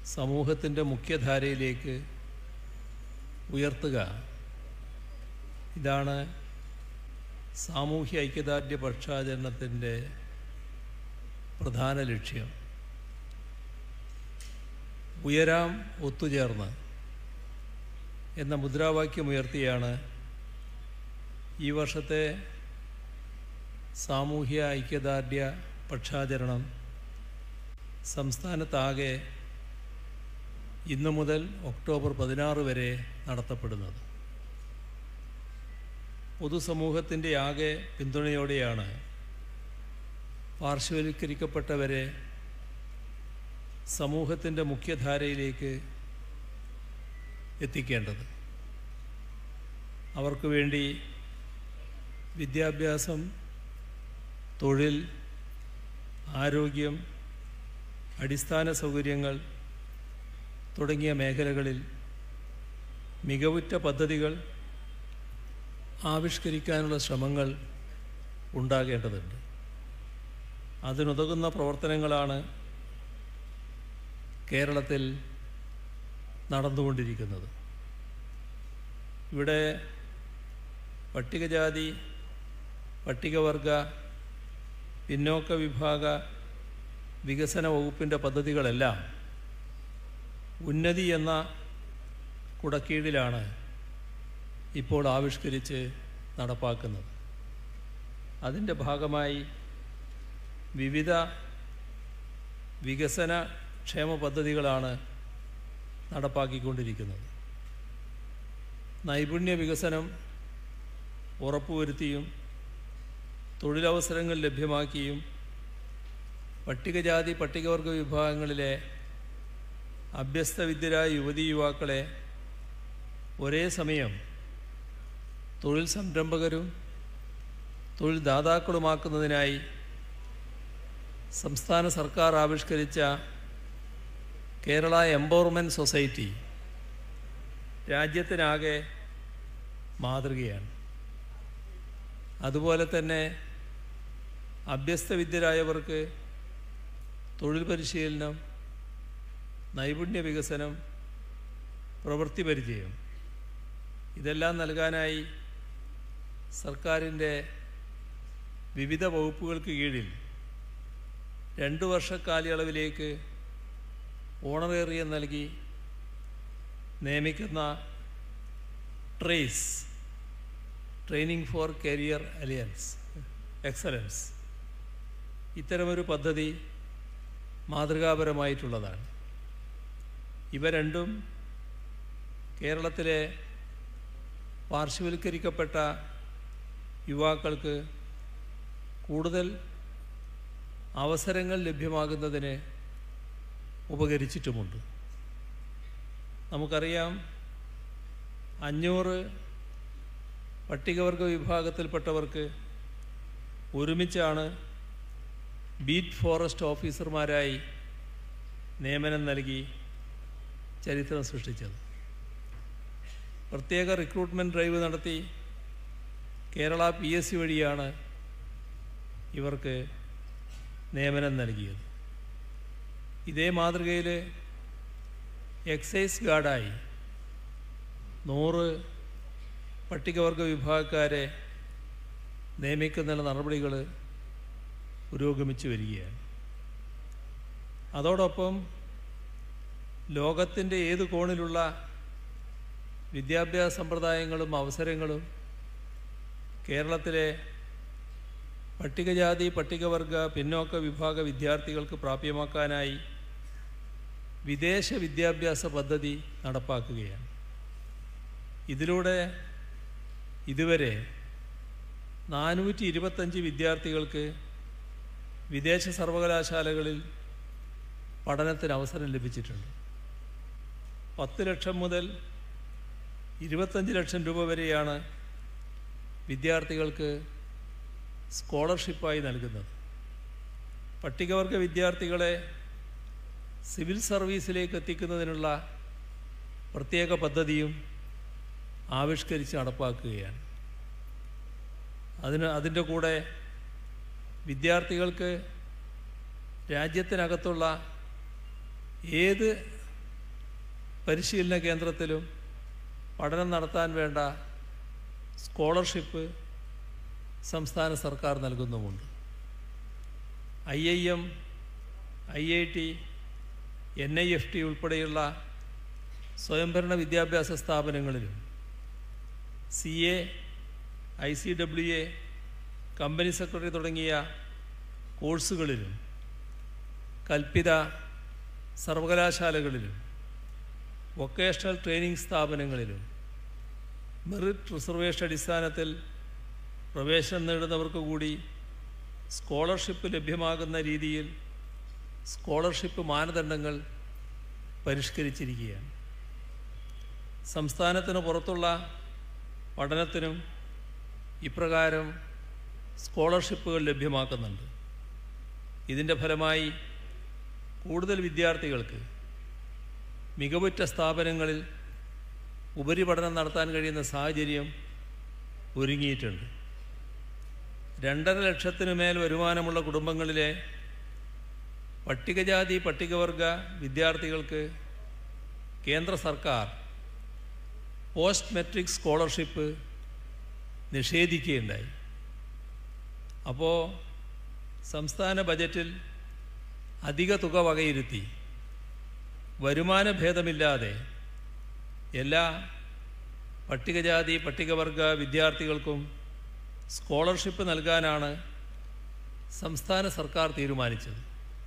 സമൂഹത്തിൻ്റെ മുഖ്യധാരയിലേക്ക് ഉയർത്തുക ഇതാണ് സാമൂഹ്യ ഐക്യദാർഢ്യ പക്ഷാചരണത്തിൻ്റെ പ്രധാന ലക്ഷ്യം ഉയരാം ഒത്തുചേർന്ന് എന്ന മുദ്രാവാക്യം ഉയർത്തിയാണ് ഈ വർഷത്തെ സാമൂഹ്യ ഐക്യദാർഢ്യ പക്ഷാചരണം സംസ്ഥാനത്താകെ ഇന്നു മുതൽ ഒക്ടോബർ പതിനാറ് വരെ നടത്തപ്പെടുന്നത് പൊതുസമൂഹത്തിൻ്റെ ആകെ പിന്തുണയോടെയാണ് പാർശ്വവൽക്കരിക്കപ്പെട്ടവരെ സമൂഹത്തിൻ്റെ മുഖ്യധാരയിലേക്ക് എത്തിക്കേണ്ടത് അവർക്ക് വേണ്ടി വിദ്യാഭ്യാസം തൊഴിൽ ആരോഗ്യം അടിസ്ഥാന സൗകര്യങ്ങൾ തുടങ്ങിയ മേഖലകളിൽ മികവുറ്റ പദ്ധതികൾ ആവിഷ്കരിക്കാനുള്ള ശ്രമങ്ങൾ ഉണ്ടാകേണ്ടതുണ്ട് അതിനുതകുന്ന പ്രവർത്തനങ്ങളാണ് കേരളത്തിൽ നടന്നുകൊണ്ടിരിക്കുന്നത് ഇവിടെ പട്ടികജാതി പട്ടികവർഗ പിന്നോക്ക വിഭാഗ വികസന വകുപ്പിൻ്റെ പദ്ധതികളെല്ലാം ഉന്നതി എന്ന കുടക്കീഴിലാണ് ഇപ്പോൾ ആവിഷ്കരിച്ച് നടപ്പാക്കുന്നത് അതിൻ്റെ ഭാഗമായി വിവിധ വികസന ക്ഷേമ പദ്ധതികളാണ് നടപ്പാക്കിക്കൊണ്ടിരിക്കുന്നത് നൈപുണ്യ വികസനം ഉറപ്പുവരുത്തിയും തൊഴിലവസരങ്ങൾ ലഭ്യമാക്കിയും പട്ടികജാതി പട്ടികവർഗ വിഭാഗങ്ങളിലെ അഭ്യസ്തവിദ്യരായ യുവതി യുവാക്കളെ ഒരേ സമയം തൊഴിൽ സംരംഭകരും തൊഴിൽ ദാതാക്കളുമാക്കുന്നതിനായി സംസ്ഥാന സർക്കാർ ആവിഷ്കരിച്ച കേരള എംപവർമെൻറ്റ് സൊസൈറ്റി രാജ്യത്തിനാകെ മാതൃകയാണ് അതുപോലെ തന്നെ അഭ്യസ്തവിദ്യരായവർക്ക് തൊഴിൽ പരിശീലനം നൈപുണ്യ വികസനം പ്രവൃത്തി പരിചയം ഇതെല്ലാം നൽകാനായി സർക്കാരിൻ്റെ വിവിധ വകുപ്പുകൾക്ക് കീഴിൽ രണ്ട് വർഷ കാലയളവിലേക്ക് ഓണറേറിയം നൽകി നിയമിക്കുന്ന trace training for career alliance excellence ഇത്തരമൊരു പദ്ധതി മാതൃകാപരമായിട്ടുള്ളതാണ് ഇവ രണ്ടും കേരളത്തിലെ പാർശ്വവൽക്കരിക്കപ്പെട്ട യുവാക്കൾക്ക് കൂടുതൽ അവസരങ്ങൾ ലഭ്യമാകുന്നതിന് ഉപകരിച്ചിട്ടുമുണ്ട് നമുക്കറിയാം അഞ്ഞൂറ് പട്ടികവർഗ വിഭാഗത്തിൽപ്പെട്ടവർക്ക് ഒരുമിച്ചാണ് ബീറ്റ് ഫോറസ്റ്റ് ഓഫീസർമാരായി നിയമനം നൽകി ചരിത്രം സൃഷ്ടിച്ചത് പ്രത്യേക റിക്രൂട്ട്മെൻറ്റ് ഡ്രൈവ് നടത്തി കേരള പി എസ് സി വഴിയാണ് ഇവർക്ക് നിയമനം നൽകിയത് ഇതേ മാതൃകയിൽ എക്സൈസ് ഗാർഡായി നൂറ് പട്ടികവർഗ വിഭാഗക്കാരെ നിയമിക്കുന്ന നടപടികൾ പുരോഗമിച്ചു വരികയാണ് അതോടൊപ്പം ലോകത്തിൻ്റെ ഏത് കോണിലുള്ള വിദ്യാഭ്യാസ സമ്പ്രദായങ്ങളും അവസരങ്ങളും കേരളത്തിലെ പട്ടികജാതി പട്ടികവർഗ പിന്നോക്ക വിഭാഗ വിദ്യാർത്ഥികൾക്ക് പ്രാപ്യമാക്കാനായി വിദേശ വിദ്യാഭ്യാസ പദ്ധതി നടപ്പാക്കുകയാണ് ഇതിലൂടെ ഇതുവരെ നാനൂറ്റി ഇരുപത്തഞ്ച് വിദ്യാർത്ഥികൾക്ക് വിദേശ സർവകലാശാലകളിൽ പഠനത്തിന് അവസരം ലഭിച്ചിട്ടുണ്ട് പത്ത് ലക്ഷം മുതൽ ഇരുപത്തഞ്ച് ലക്ഷം രൂപ വരെയാണ് വിദ്യാർത്ഥികൾക്ക് സ്കോളർഷിപ്പായി നൽകുന്നത് പട്ടികവർഗ വിദ്യാർത്ഥികളെ സിവിൽ സർവീസിലേക്ക് എത്തിക്കുന്നതിനുള്ള പ്രത്യേക പദ്ധതിയും ആവിഷ്കരിച്ച് നടപ്പാക്കുകയാണ് അതിന് അതിൻ്റെ കൂടെ വിദ്യാർത്ഥികൾക്ക് രാജ്യത്തിനകത്തുള്ള ഏത് പരിശീലന കേന്ദ്രത്തിലും പഠനം നടത്താൻ വേണ്ട സ്കോളർഷിപ്പ് സംസ്ഥാന സർക്കാർ നൽകുന്നുമുണ്ട് I I M I I T N I F T ഉൾപ്പെടെയുള്ള സ്വയംഭരണ വിദ്യാഭ്യാസ സ്ഥാപനങ്ങളിലും C A I C W A company secretary തുടങ്ങിയ കോഴ്സുകളിലും കൽപ്പിത സർവകലാശാലകളിലും വൊക്കേഷണൽ ട്രെയിനിങ് സ്ഥാപനങ്ങളിലും മെറിറ്റ് റിസർവേഷൻ അടിസ്ഥാനത്തിൽ പ്രവേശനം നേടുന്നവർക്ക് കൂടി സ്കോളർഷിപ്പ് ലഭ്യമാകുന്ന രീതിയിൽ സ്കോളർഷിപ്പ് മാനദണ്ഡങ്ങൾ പരിഷ്കരിച്ചിരിക്കുകയാണ് സംസ്ഥാനത്തിന് പുറത്തുള്ള പഠനത്തിനും ഇപ്രകാരം സ്കോളർഷിപ്പുകൾ ലഭ്യമാക്കുന്നുണ്ട് ഇതിൻ്റെ ഫലമായി കൂടുതൽ വിദ്യാർത്ഥികൾക്ക് മികവുറ്റ സ്ഥാപനങ്ങളിൽ ഉപരിപഠനം നടത്താൻ കഴിയുന്ന സാഹചര്യം ഒരുങ്ങിയിട്ടുണ്ട് രണ്ടര ലക്ഷത്തിനു മേൽ വരുമാനമുള്ള കുടുംബങ്ങളിലെ പട്ടികജാതി പട്ടികവർഗ വിദ്യാർത്ഥികൾക്ക് കേന്ദ്ര സർക്കാർ പോസ്റ്റ് മെട്രിക് സ്കോളർഷിപ്പ് നിഷേധിക്കുകയുണ്ടായി അപ്പോൾ സംസ്ഥാന ബജറ്റിൽ അധിക തുക വകയിരുത്തി വരുമാന ഭേദമില്ലാതെ എല്ലാ പട്ടികജാതി പട്ടികവർഗ വിദ്യാർത്ഥികൾക്കും സ്കോളർഷിപ്പ് നൽകാനാണ് സംസ്ഥാന സർക്കാർ തീരുമാനിച്ചത്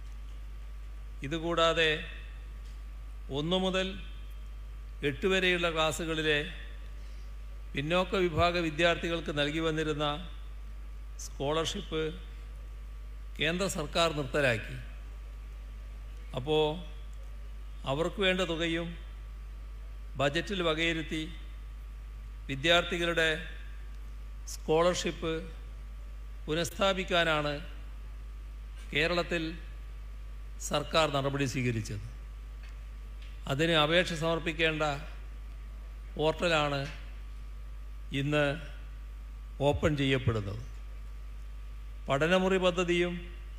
ഇതുകൂടാതെ ഒന്നു മുതൽ എട്ട് വരെയുള്ള ക്ലാസ്സുകളിലെ പിന്നോക്ക വിഭാഗ വിദ്യാർത്ഥികൾക്ക് നൽകി വന്നിരുന്ന സ്കോളർഷിപ്പ് കേന്ദ്ര സർക്കാർ നിർത്തലാക്കി അപ്പോൾ അവർക്ക് വേണ്ട തുകയും ബജറ്റിൽ വകയിരുത്തി വിദ്യാർത്ഥികളുടെ സ്കോളർഷിപ്പ് പുനഃസ്ഥാപിക്കാനാണ് കേരളത്തിൽ സർക്കാർ നടപടി സ്വീകരിച്ചത് അതിന് അപേക്ഷ സമർപ്പിക്കേണ്ട പോർട്ടലാണ് ഇന്ന് ഓപ്പൺ ചെയ്യപ്പെടുന്നത് പഠനമുറി പദ്ധതിയും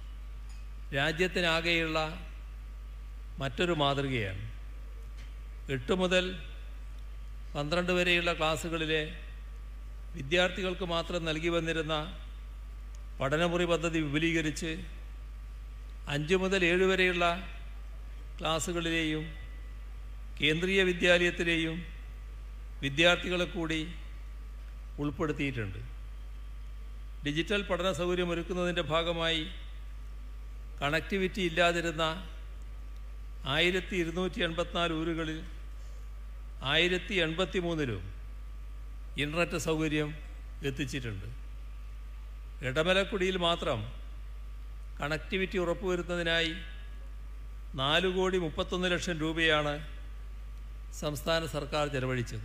രാജ്യത്തിനാകെയുള്ള മറ്റൊരു മാതൃകയാണ് എട്ട് മുതൽ പന്ത്രണ്ട് വരെയുള്ള ക്ലാസ്സുകളിലെ വിദ്യാർത്ഥികൾക്ക് മാത്രം നൽകി വന്നിരുന്ന പഠനമുറി പദ്ധതി വിപുലീകരിച്ച് അഞ്ച് മുതൽ ഏഴ് വരെയുള്ള ക്ലാസ്സുകളിലെയും കേന്ദ്രീയ വിദ്യാലയത്തിലെയും വിദ്യാർത്ഥികളെ കൂടി ഉൾപ്പെടുത്തിയിട്ടുണ്ട് ഡിജിറ്റൽ പഠന സൗകര്യം ഒരുക്കുന്നതിൻ്റെ ഭാഗമായി കണക്ടിവിറ്റി ഇല്ലാതിരുന്ന ആയിരത്തി ഇരുന്നൂറ്റി എൺപത്തിനാല് ഊരുകളിൽ ആയിരത്തി എൺപത്തി മൂന്നിലും ഇൻ്റർനെറ്റ് സൗകര്യം എത്തിച്ചിട്ടുണ്ട് ഇടമലക്കുടിയിൽ മാത്രം കണക്ടിവിറ്റി ഉറപ്പുവരുത്തുന്നതിനായി നാല് കോടി മുപ്പത്തൊന്ന് ലക്ഷം രൂപയാണ് സംസ്ഥാന സർക്കാർ ചെലവഴിച്ചത്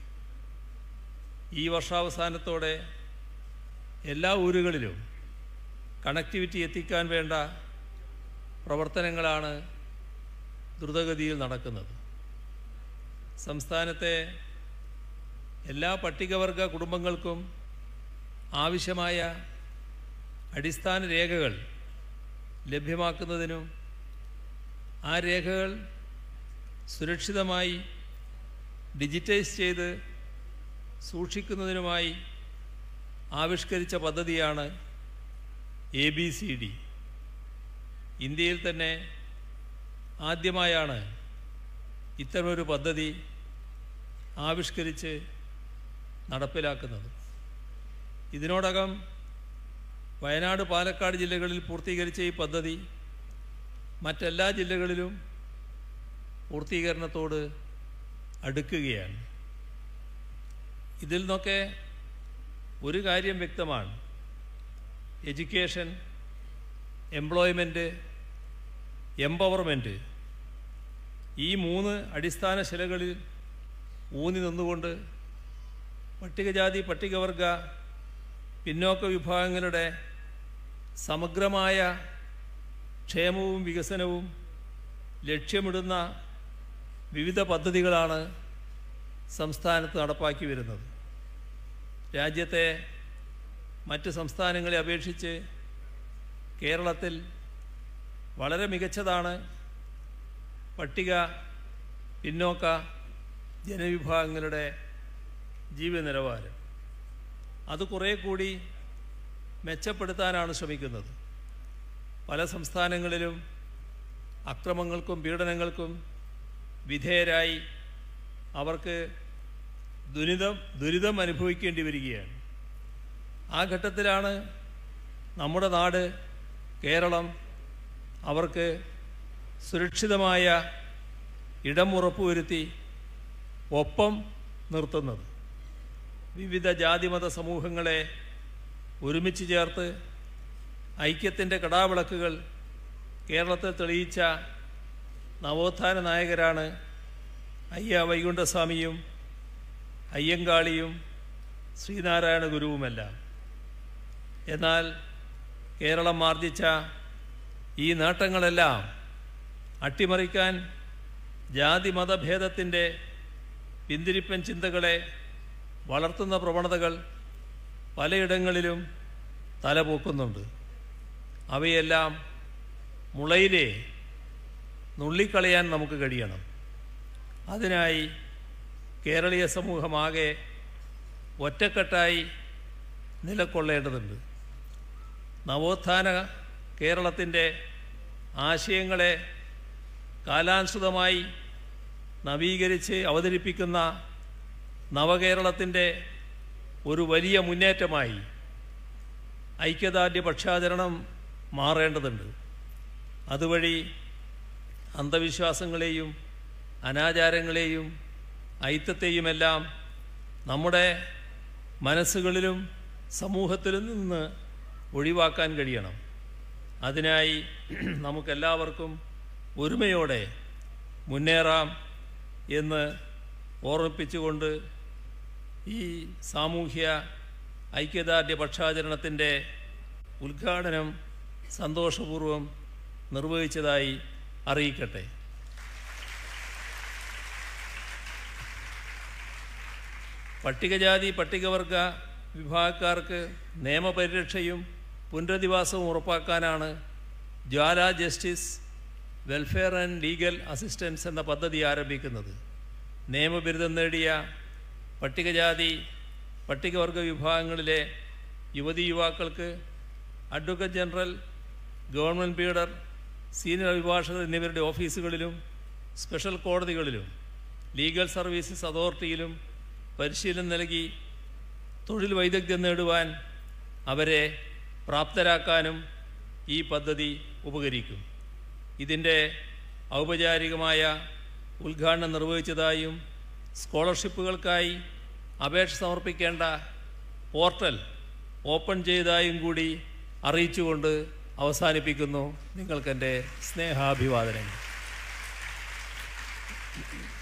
ഈ വർഷാവസാനത്തോടെ എല്ലാ ഊരുകളിലും കണക്ടിവിറ്റി എത്തിക്കാൻ വേണ്ട പ്രവർത്തനങ്ങളാണ് ദ്രുതഗതിയിൽ നടക്കുന്നത് സംസ്ഥാനത്തെ എല്ലാ പട്ടികവർഗ കുടുംബങ്ങൾക്കും ആവശ്യമായ അടിസ്ഥാന രേഖകൾ ലഭ്യമാക്കുന്നതിനും ആ രേഖകൾ സുരക്ഷിതമായി ഡിജിറ്റൈസ് ചെയ്ത് സൂക്ഷിക്കുന്നതിനുമായി ആവിഷ്കരിച്ച പദ്ധതിയാണ് എ ബി സി ഡി ഇന്ത്യയിൽ തന്നെ ആദ്യമായാണ് ഇത്തരമൊരു പദ്ധതി ആവിഷ്കരിച്ച് നടപ്പിലാക്കുന്നത് ഇതിനോടകം വയനാട് പാലക്കാട് ജില്ലകളിൽ പൂർത്തീകരിച്ച ഈ പദ്ധതി മറ്റെല്ലാ ജില്ലകളിലും പൂർത്തീകരണത്തോട് അടുക്കുകയാണ് ഇതിൽ നിന്നൊക്കെ ഒരു കാര്യം വ്യക്തമാണ് എഡ്യൂക്കേഷൻ എംപ്ലോയ്മെൻറ്റ് എംപവർമെൻറ്റ് ഈ മൂന്ന് അടിസ്ഥാന ശിലകളിൽ ഊന്നി നിന്നുകൊണ്ട് പട്ടികജാതി പട്ടികവർഗ പിന്നോക്ക വിഭാഗങ്ങളുടെ സമഗ്രമായ ക്ഷേമവും വികസനവും ലക്ഷ്യമിടുന്ന വിവിധ പദ്ധതികളാണ് സംസ്ഥാനത്ത് നടപ്പാക്കി വരുന്നത് രാജ്യത്തെ മറ്റ് സംസ്ഥാനങ്ങളെ അപേക്ഷിച്ച് കേരളത്തിൽ വളരെ മികച്ചതാണ് പട്ടിക പിന്നോക്ക ജനവിഭാഗങ്ങളുടെ ജീവിത നിലവാരം അത് കുറേ കൂടി മെച്ചപ്പെടുത്താനാണ് ശ്രമിക്കുന്നത് പല സംസ്ഥാനങ്ങളിലും അക്രമങ്ങൾക്കും പീഡനങ്ങൾക്കും വിധേയരായി അവർക്ക് ദുരിതം ദുരിതം അനുഭവിക്കേണ്ടി വരികയാണ് ആ ഘട്ടത്തിലാണ് നമ്മുടെ നാട് കേരളം അവർക്ക് സുരക്ഷിതമായ ഇടം ഉറപ്പുവരുത്തി ഒപ്പം നിർത്തുന്നത് വിവിധ ജാതിമത സമൂഹങ്ങളെ ഒരുമിച്ച് ചേർത്ത് ഐക്യത്തിൻ്റെ കടാവിളക്കുകൾ കേരളത്തിൽ തെളിയിച്ച നവോത്ഥാന നായകരാണ് അയ്യ വൈകുണ്ഠസ്വാമിയും അയ്യങ്കാളിയും ശ്രീനാരായണ ഗുരുവുമെല്ലാം എന്നാൽ കേരളം ആർജിച്ച ഈ നേട്ടങ്ങളെല്ലാം അട്ടിമറിക്കാൻ ജാതി മതഭേദത്തിൻ്റെ പിന്തിരിപ്പൻ ചിന്തകളെ വളർത്തുന്ന പ്രവണതകൾ പലയിടങ്ങളിലും തലപൊക്കുന്നുണ്ട് അവയെല്ലാം മുളയിലെ നുള്ളിക്കളയാൻ നമുക്ക് കഴിയണം അതിനായി കേരളീയ സമൂഹമാകെ ഒറ്റക്കെട്ടായി നിലകൊള്ളേണ്ടതുണ്ട് നവോത്ഥാന കേരളത്തിൻ്റെ ആശയങ്ങളെ കാലാനുസൃതമായി നവീകരിച്ച് അവതരിപ്പിക്കുന്ന നവകേരളത്തിൻ്റെ ഒരു വലിയ മുന്നേറ്റമായി ഐക്യദാർഢ്യ പക്ഷാചരണം മാറേണ്ടതുണ്ട് അതുവഴി അന്ധവിശ്വാസങ്ങളെയും അനാചാരങ്ങളെയും ഐത്തത്തെയുമെല്ലാം നമ്മുടെ മനസ്സുകളിലും സമൂഹത്തിലും നിന്ന് ഒഴിവാക്കാൻ കഴിയണം അതിനായി നമുക്കെല്ലാവർക്കും ഒരുമയോടെ മുന്നേറാം എന്ന് ഓർമ്മിപ്പിച്ചുകൊണ്ട് ഈ സാമൂഹ്യ ഐക്യദാർഢ്യ പക്ഷാചരണത്തിൻ്റെ ഉദ്ഘാടനം സന്തോഷപൂർവ്വം നിർവഹിച്ചതായി അറിയിക്കട്ടെ പട്ടികജാതി പട്ടികവർഗ വിഭാഗക്കാർക്ക് നിയമപരിരക്ഷയും പുനരധിവാസവും ഉറപ്പാക്കാനാണ് Jwala justice welfare and legal assistance എന്ന പദ്ധതി ആരംഭിക്കുന്നത് നിയമബിരുദം നേടിയ പട്ടികജാതി പട്ടികവർഗ വിഭാഗങ്ങളിലെ യുവതി യുവാക്കൾക്ക് advocate general government pleader senior അഭിഭാഷകർ എന്നിവരുടെ ഓഫീസുകളിലും സ്പെഷ്യൽ കോടതികളിലും ലീഗൽ സർവീസസ് അതോറിറ്റിയിലും പരിശീലനം നൽകി തൊഴിൽ വൈദഗ്ധ്യം നേടുവാൻ അവരെ പ്രാപ്തരാക്കാനും ഈ പദ്ധതി ഉപകരിക്കും ഇതിൻ്റെ ഔപചാരികമായ ഉദ്ഘാടനം നിർവഹിച്ചതായും സ്കോളർഷിപ്പുകൾക്കായി അപേക്ഷ സമർപ്പിക്കേണ്ട പോർട്ടൽ ഓപ്പൺ ചെയ്തതായും കൂടി അറിയിച്ചുകൊണ്ട് അവസാനിപ്പിക്കുന്നു നിങ്ങൾക്കെൻ്റെ സ്നേഹാഭിവാദനങ്ങൾ